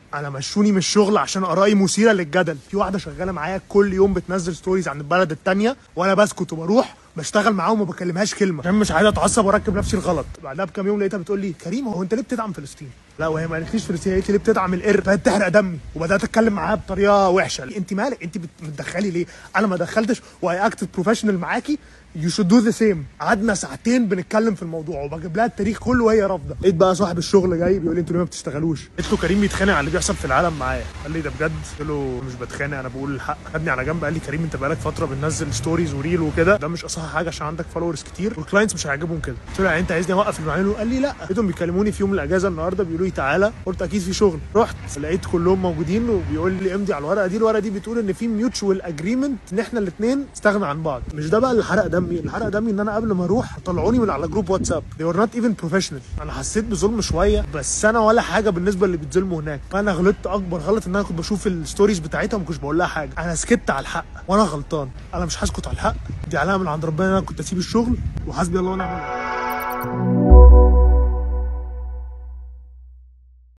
انا مشوني من الشغل عشان ارائي مثيره للجدل في واحده شغاله معايا كل يوم بتنزل ستوريز عن البلد التانية وانا بسكت وبروح بشتغل معاهم وما بكلمهاش كلمه عشان مش عايز اتعصب واركب نفسي الغلط بعدها بكام يوم لقيتها بتقول لي كريم هو انت ليه بتدعم فلسطين لا وهي ما قالتليش فلسطين قالت لي ليه بتدعم القرد فهي بتحرق دمي وبدات اتكلم معاها بطريقه وحشه انت مالك انت بتدخلي ليه انا ما دخلتش واي اكتد بروفيشنال معاكي يو شود دو ذا سيم قعدنا ساعتين بنتكلم في الموضوع وبجيب لها التاريخ كله وهي رافضه لقيت بقى صاحب الشغل جاي بيقول لي انتوا ليه ما بتشتغلوش قلت له كريم بيتخانق على اللي بيحصل في العالم معايا قال لي ده بجد قلت له مش بتخانق انا بقول الحق خدني على جنب قال لي كريم انت بقالك فتره بتنزل ستوريز وريل وكده ده مش اصح حاجه عشان عندك فولورز كتير والكلاينتس مش هيعجبهم كده قلت له يعني انت عايزني اوقف اللي بعمله قال لي لا لقيتهم بيكلموني في يوم الاجازه النهارده بيقولوا لي تعالى قلت اكيد في شغل رحت لقيت كلهم موجودين وبيقول لي امضي على الورقه دي الورقه دي بتقول ان في ميوتشوال اجريمنت ان احنا الاثنين نستغنى عن بعض مش ده بقى اللي حرق دمي اللي حرق دمي ان انا قبل ما اروح طلعوني من على جروب واتساب they were not even professional انا حسيت بظلم شويه بس انا ولا حاجه بالنسبه اللي بيتظلموا هناك انا غلطت اكبر غلط ان انا كنت بشوف الستوريز بتاعتها وما كنتش بقول لها حاجه انا سكت على الحق وانا غلطان انا مش هسكت على الحق دي علامه من عند ربنا ان انا كنت اسيب الشغل وحسبي الله ونعم الوكيل